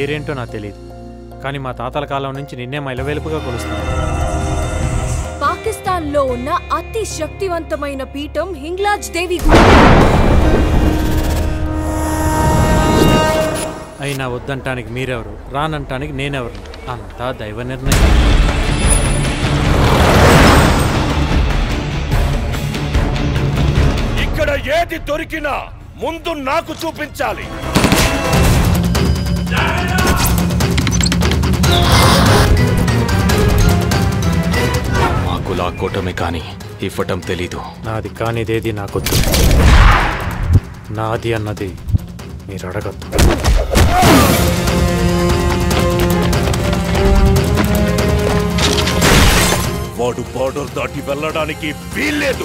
పేరేంటో నాకు తెలియదు కానీ మా తాతల కాలం నుంచి నిన్నే మైలవేలుపుగా కొలుస్తాను పాకిస్తాన్ లో ఉన్న అతి శక్తివంతమైన పీఠం హింగ్లాజ్ దేవి గుడి అయినా వద్దంటానికి మీరెవరు రానంటానికి నేనెవరు అంతా దైవ నిర్ణయం ఇక్కడ ఏది దొరికినా ముందు నాకు చూపించాలి మాకు లాక్కోవటమే కానీ ఇవ్వటం తెలీదు నాది కానిదేది నాకొద్దు నాది అన్నది మీరు అడగద్దు వాడు బార్డర్ దాటి వెళ్ళడానికి వీల్లేదు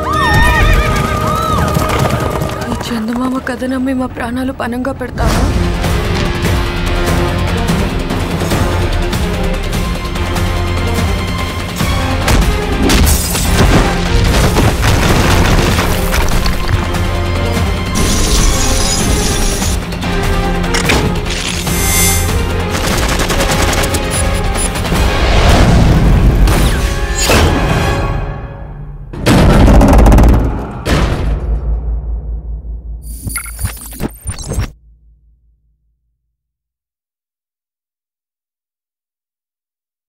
ఈ చందమామ కథ నమ్మి మా ప్రాణాలు పనంగా పెడతాను